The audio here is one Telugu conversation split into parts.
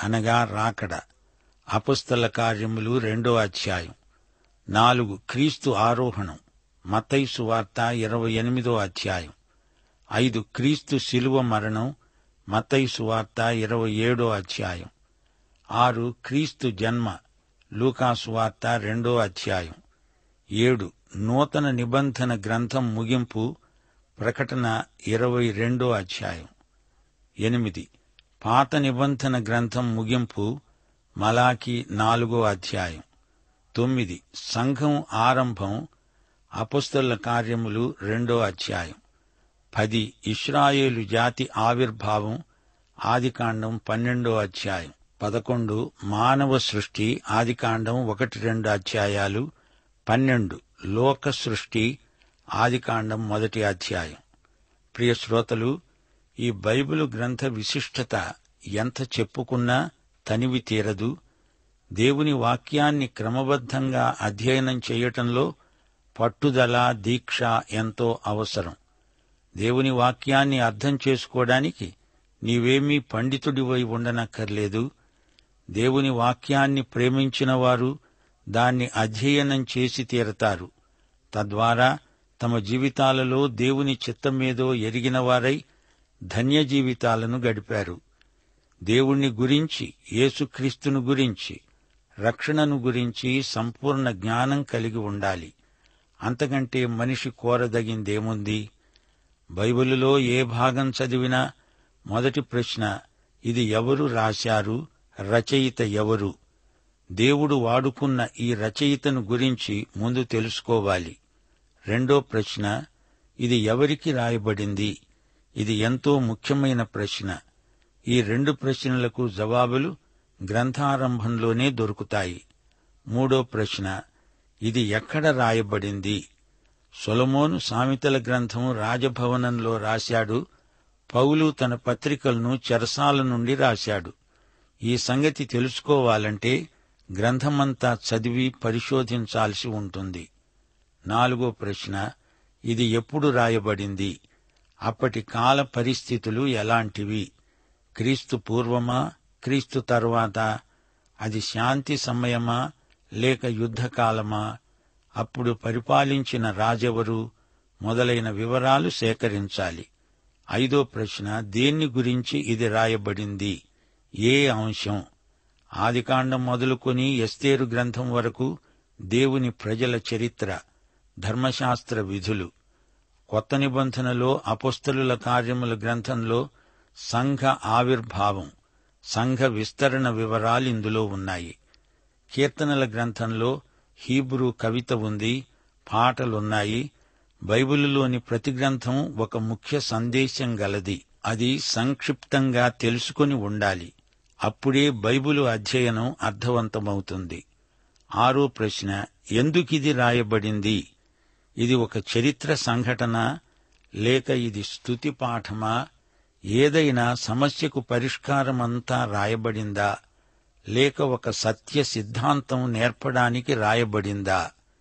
అనగా రాకడ అపుస్తల కార్యములు రెండో అధ్యాయం నాలుగు క్రీస్తు ఆరోహణం మతైసు వార్త ఇరవై ఎనిమిదో అధ్యాయం ఐదు క్రీస్తు శిలువ మరణం మతైసు వార్త ఇరవై ఏడో అధ్యాయం ఆరు క్రీస్తు జన్మ లూకాసు వార్త రెండో అధ్యాయం ఏడు నూతన నిబంధన గ్రంథం ముగింపు ప్రకటన ఇరవై రెండో అధ్యాయం ఎనిమిది పాత నిబంధన గ్రంథం ముగింపు మలాకి నాలుగో అధ్యాయం తొమ్మిది సంఘం ఆరంభం అపుస్తల కార్యములు రెండో అధ్యాయం పది ఇస్రాయేలు జాతి ఆవిర్భావం ఆదికాండం పన్నెండో అధ్యాయం పదకొండు మానవ సృష్టి ఆదికాండం ఒకటి రెండు అధ్యాయాలు పన్నెండు లోక సృష్టి ఆదికాండం మొదటి అధ్యాయం ప్రియ శ్రోతలు ఈ బైబిలు గ్రంథ విశిష్టత ఎంత చెప్పుకున్నా తనివి తీరదు దేవుని వాక్యాన్ని క్రమబద్ధంగా అధ్యయనం చేయటంలో పట్టుదల దీక్ష ఎంతో అవసరం దేవుని వాక్యాన్ని అర్థం చేసుకోవడానికి నీవేమీ పండితుడివై ఉండనక్కర్లేదు దేవుని వాక్యాన్ని ప్రేమించిన వారు దాన్ని అధ్యయనం చేసి తీరతారు తద్వారా తమ జీవితాలలో దేవుని చిత్తమేదో ఎరిగిన వారై ధన్య జీవితాలను గడిపారు దేవుణ్ణి గురించి యేసుక్రీస్తును గురించి రక్షణను గురించి సంపూర్ణ జ్ఞానం కలిగి ఉండాలి అంతకంటే మనిషి కోరదగిందేముంది బైబిలులో ఏ భాగం చదివినా మొదటి ప్రశ్న ఇది ఎవరు రాశారు రచయిత ఎవరు దేవుడు వాడుకున్న ఈ రచయితను గురించి ముందు తెలుసుకోవాలి రెండో ప్రశ్న ఇది ఎవరికి రాయబడింది ఇది ఎంతో ముఖ్యమైన ప్రశ్న ఈ రెండు ప్రశ్నలకు జవాబులు గ్రంథారంభంలోనే దొరుకుతాయి మూడో ప్రశ్న ఇది ఎక్కడ రాయబడింది సొలమోను సామెతల గ్రంథం రాజభవనంలో రాశాడు పౌలు తన పత్రికలను చెరసాల నుండి రాశాడు ఈ సంగతి తెలుసుకోవాలంటే గ్రంథమంతా చదివి పరిశోధించాల్సి ఉంటుంది నాలుగో ప్రశ్న ఇది ఎప్పుడు రాయబడింది అప్పటి కాల పరిస్థితులు ఎలాంటివి క్రీస్తు పూర్వమా క్రీస్తు తరువాత అది శాంతి సమయమా లేక యుద్ధకాలమా అప్పుడు పరిపాలించిన రాజెవరు మొదలైన వివరాలు సేకరించాలి ఐదో ప్రశ్న దేన్ని గురించి ఇది రాయబడింది ఏ అంశం ఆదికాండం మొదలుకొని ఎస్తేరు గ్రంథం వరకు దేవుని ప్రజల చరిత్ర ధర్మశాస్త్ర విధులు కొత్త నిబంధనలో అపుస్తలుల కార్యముల గ్రంథంలో సంఘ ఆవిర్భావం సంఘ విస్తరణ వివరాలు ఇందులో ఉన్నాయి కీర్తనల గ్రంథంలో హీబ్రూ కవిత ఉంది పాటలున్నాయి బైబిలులోని ప్రతి గ్రంథం ఒక ముఖ్య సందేశం గలది అది సంక్షిప్తంగా తెలుసుకుని ఉండాలి అప్పుడే బైబిలు అధ్యయనం అర్థవంతమవుతుంది ఆరో ప్రశ్న ఎందుకిది రాయబడింది ఇది ఒక చరిత్ర సంఘటన లేక ఇది స్తుతి పాఠమా ఏదైనా సమస్యకు పరిష్కారమంతా రాయబడిందా లేక ఒక సత్య సిద్ధాంతం నేర్పడానికి రాయబడిందా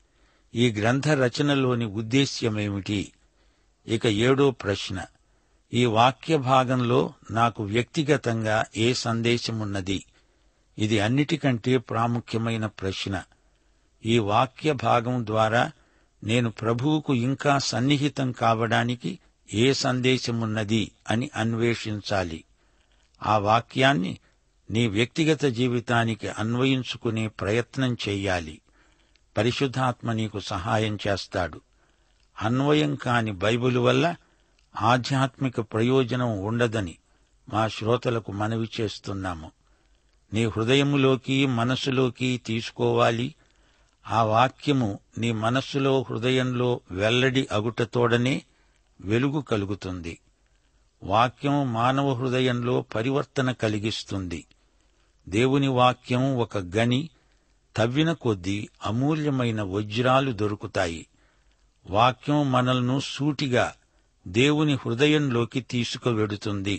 ఈ గ్రంథ రచనలోని ఉద్దేశ్యమేమిటి ఇక ఏడో ప్రశ్న ఈ వాక్య భాగంలో నాకు వ్యక్తిగతంగా ఏ సందేశమున్నది ఇది అన్నిటికంటే ప్రాముఖ్యమైన ప్రశ్న ఈ వాక్య భాగం ద్వారా నేను ప్రభువుకు ఇంకా సన్నిహితం కావడానికి ఏ సందేశమున్నది అని అన్వేషించాలి ఆ వాక్యాన్ని నీ వ్యక్తిగత జీవితానికి అన్వయించుకునే ప్రయత్నం చెయ్యాలి పరిశుద్ధాత్మ నీకు సహాయం చేస్తాడు అన్వయం కాని బైబిల్ వల్ల ఆధ్యాత్మిక ప్రయోజనం ఉండదని మా శ్రోతలకు మనవి చేస్తున్నాము నీ హృదయములోకి మనస్సులోకి తీసుకోవాలి ఆ వాక్యము నీ మనస్సులో హృదయంలో వెల్లడి అగుటతోడనే వెలుగు కలుగుతుంది వాక్యం మానవ హృదయంలో పరివర్తన కలిగిస్తుంది దేవుని వాక్యం ఒక గని తవ్విన కొద్దీ అమూల్యమైన వజ్రాలు దొరుకుతాయి వాక్యం మనల్ని సూటిగా దేవుని హృదయంలోకి తీసుకువెడుతుంది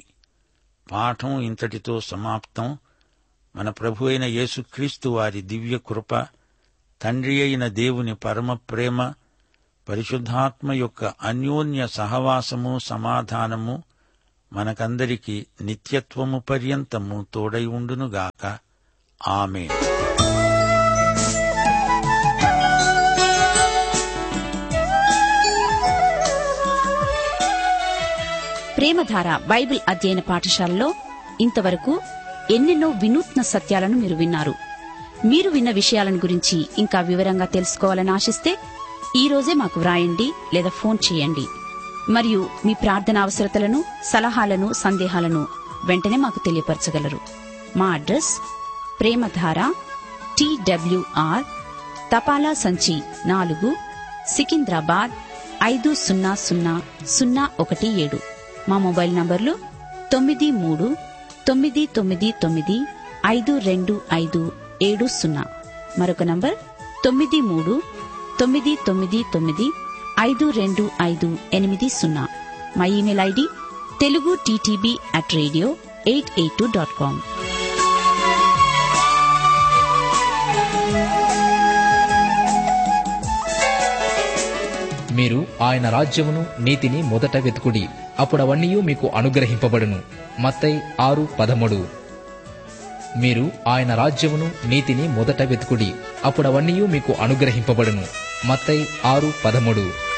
పాఠం ఇంతటితో సమాప్తం మన ప్రభు అయిన యేసుక్రీస్తు వారి దివ్య కృప తండ్రి అయిన దేవుని పరమ ప్రేమ పరిశుద్ధాత్మ యొక్క అన్యోన్య సహవాసము సమాధానము మనకందరికి నిత్యత్వము పర్యంతము తోడై ఉండునుగాక ఆమె ప్రేమధార బైబిల్ అధ్యయన పాఠశాలలో ఇంతవరకు ఎన్నెన్నో వినూత్న సత్యాలను మీరు విన్నారు మీరు విన్న విషయాలను గురించి ఇంకా వివరంగా తెలుసుకోవాలని ఆశిస్తే ఈ రోజే మాకు వ్రాయండి లేదా ఫోన్ చేయండి మరియు మీ ప్రార్థన అవసరతలను సలహాలను సందేహాలను వెంటనే మాకు తెలియపరచగలరు మా అడ్రస్ ప్రేమధార టీడబ్ల్యూఆర్ తపాలా సంచి నాలుగు సికింద్రాబాద్ ఐదు సున్నా సున్నా సున్నా ఒకటి ఏడు మా మొబైల్ నంబర్లు తొమ్మిది మూడు తొమ్మిది తొమ్మిది తొమ్మిది ఐదు రెండు ఐదు ఏడు సున్నా మరొక నంబర్ తొమ్మిది మూడు తొమ్మిది తొమ్మిది తొమ్మిది ఐదు రెండు ఐదు ఎనిమిది సున్నా మా email ID Telugu TTB at radio eight eight two dot com మీరు ఆయన రాజ్యమును నీతిని మొదట వెతుకుడి అప్పుడవన్నీ మీకు అనుగ్రహింపబడును మత్తై ఆరు పదమూడు మీరు ఆయన రాజ్యమును నీతిని మొదట వెతుకుడి అప్పుడవన్నీ మీకు అనుగ్రహింపబడును మత్తై ఆరు పదమూడు